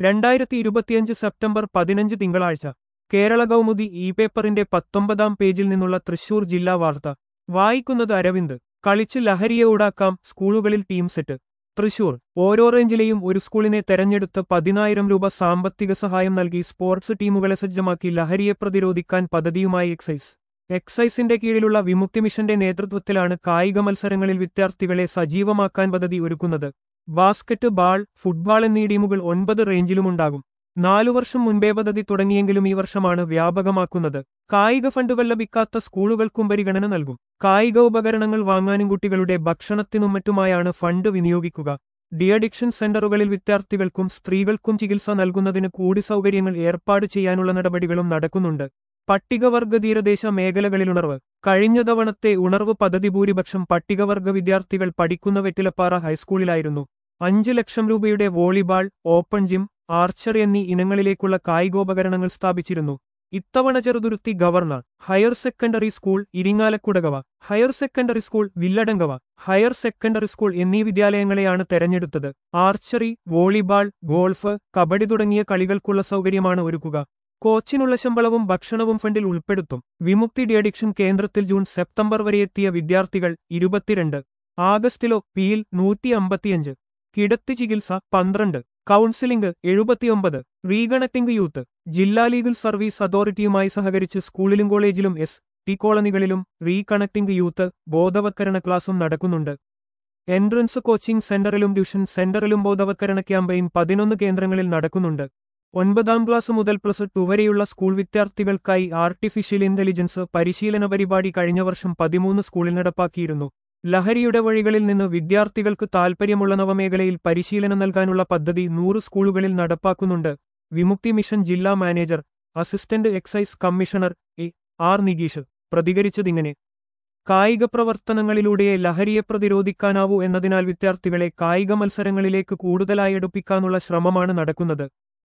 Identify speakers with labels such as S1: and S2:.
S1: രണ്ടായിരത്തി ഇരുപത്തിയഞ്ച് സെപ്റ്റംബർ പതിനഞ്ച് തിങ്കളാഴ്ച കേരള കൗമുദി ഇ പേപ്പറിന്റെ പത്തൊമ്പതാം പേജിൽ നിന്നുള്ള തൃശൂർ ജില്ലാ വാർത്ത വായിക്കുന്നത് അരവിന്ദ് കളിച്ച് ലഹരിയെ ഊടാക്കാം സ്കൂളുകളിൽ ടീം സെറ്റ് തൃശൂർ ഓരോ റേഞ്ചിലെയും ഒരു സ്കൂളിനെ തെരഞ്ഞെടുത്ത് പതിനായിരം രൂപ സാമ്പത്തിക സഹായം നൽകി സ്പോർട്സ് ടീമുകളെ സജ്ജമാക്കി ലഹരിയെ പ്രതിരോധിക്കാൻ പദ്ധതിയുമായി എക്സൈസ് എക്സൈസിന്റെ കീഴിലുള്ള വിമുക്തി മിഷന്റെ നേതൃത്വത്തിലാണ് കായിക മത്സരങ്ങളിൽ വിദ്യാർത്ഥികളെ സജീവമാക്കാൻ പദ്ധതി ഒരുക്കുന്നത് ബാസ്കറ്റ് ബാൾ ഫുട്ബാൾ എന്നീ ടീമുകൾ ഒൻപത് റേഞ്ചിലുമുണ്ടാകും നാലു വർഷം മുൻപേ പദ്ധതി തുടങ്ങിയെങ്കിലും ഈ വർഷമാണ് വ്യാപകമാക്കുന്നത് കായിക ഫണ്ടുകൾ ലഭിക്കാത്ത സ്കൂളുകൾക്കും പരിഗണന നൽകും കായിക ഉപകരണങ്ങൾ വാങ്ങാനും കുട്ടികളുടെ ഭക്ഷണത്തിനും മറ്റുമായാണ് ഫണ്ട് വിനിയോഗിക്കുക ഡി അഡിക്ഷൻ സെന്ററുകളിൽ വിദ്യാർത്ഥികൾക്കും സ്ത്രീകൾക്കും ചികിത്സ നൽകുന്നതിന് കൂടി സൗകര്യങ്ങൾ ഏർപ്പാട് ചെയ്യാനുള്ള നടപടികളും നടക്കുന്നുണ്ട് പട്ടികവർഗ തീരദേശ മേഖലകളിലുണർവ് കഴിഞ്ഞ തവണത്തെ ഉണർവ് പദ്ധതി ഭൂരിപക്ഷം പട്ടികവർഗ വിദ്യാർത്ഥികൾ പഠിക്കുന്ന വെറ്റിലപ്പാറ ഹൈസ്കൂളിലായിരുന്നു അഞ്ച് ലക്ഷം രൂപയുടെ വോളിബാൾ ഓപ്പൺ ജിം ആർച്ചറി എന്നീ ഇനങ്ങളിലേക്കുള്ള കായികോപകരണങ്ങൾ സ്ഥാപിച്ചിരുന്നു ഇത്തവണ Cheruthuruthy government higher secondary school ഇരിങ്ങാലക്കുടകവ ഹയർ സെക്കൻഡറി സ്കൂൾ വില്ലടങ്കവ ഹയർ സെക്കൻഡറി സ്കൂൾ എന്നീ വിദ്യാലയങ്ങളെയാണ് തെരഞ്ഞെടുത്തത് ആർച്ചറി വോളിബാൾ ഗോൾഫ് കബഡി തുടങ്ങിയ കളികൾക്കുള്ള സൗകര്യമാണ് ഒരുക്കുക കോച്ചിനുള്ള ശമ്പളവും ഭക്ഷണവും ഫണ്ടിൽ ഉൾപ്പെടുത്തും വിമുക്തി ഡി അഡിക്ഷൻ കേന്ദ്രത്തിൽ ജൂൺ സെപ്റ്റംബർ വരെ എത്തിയ വിദ്യാർത്ഥികൾ ഇരുപത്തിരണ്ട് ആഗസ്റ്റിലോ പിയിൽ നൂറ്റി അമ്പത്തിയഞ്ച് കിടത്തി ചികിത്സ പന്ത്രണ്ട് കൗൺസിലിംഗ് എഴുപത്തിയൊമ്പത് റീകണക്ടിംഗ് യൂത്ത് ജില്ലാ ലീഗൽ സർവീസ് അതോറിറ്റിയുമായി സഹകരിച്ച് സ്കൂളിലും കോളേജിലും എസ് ടി കോളനികളിലും റീകണക്ടിംഗ് യൂത്ത് ബോധവത്കരണ ക്ലാസും നടക്കുന്നുണ്ട് എൻട്രൻസ് കോച്ചിംഗ് സെന്ററിലും ട്യൂഷൻ സെന്ററിലും ബോധവത്കരണ ക്യാമ്പയിൻ പതിനൊന്ന് കേന്ദ്രങ്ങളിൽ നടക്കുന്നുണ്ട് ഒൻപതാം ക്ലാസ് മുതൽ പ്ലസ് ടു വരെയുള്ള സ്കൂൾ വിദ്യാർത്ഥികൾക്കായി ആർട്ടിഫിഷ്യൽ ഇന്റലിജൻസ് പരിശീലന പരിപാടി കഴിഞ്ഞ വർഷം പതിമൂന്ന് സ്കൂളിൽ നടപ്പാക്കിയിരുന്നു ലഹരിയുടെ വഴികളിൽ നിന്ന് വിദ്യാർത്ഥികൾക്ക് താൽപ്പര്യമുള്ള നവമേഖലയിൽ പരിശീലനം നൽകാനുള്ള പദ്ധതി നൂറ് സ്കൂളുകളിൽ നടപ്പാക്കുന്നുണ്ട് വിമുക്തി മിഷൻ ജില്ലാ manager assistant excise commissioner A R Nigeesh പ്രതികരിച്ചതിങ്ങനെ കായിക പ്രവർത്തനങ്ങളിലൂടെയേ ലഹരിയെ പ്രതിരോധിക്കാനാവൂ എന്നതിനാൽ വിദ്യാർത്ഥികളെ കായിക മത്സരങ്ങളിലേക്ക് കൂടുതലായി എടുപ്പിക്കാനുള്ള ശ്രമമാണ് നടക്കുന്നത്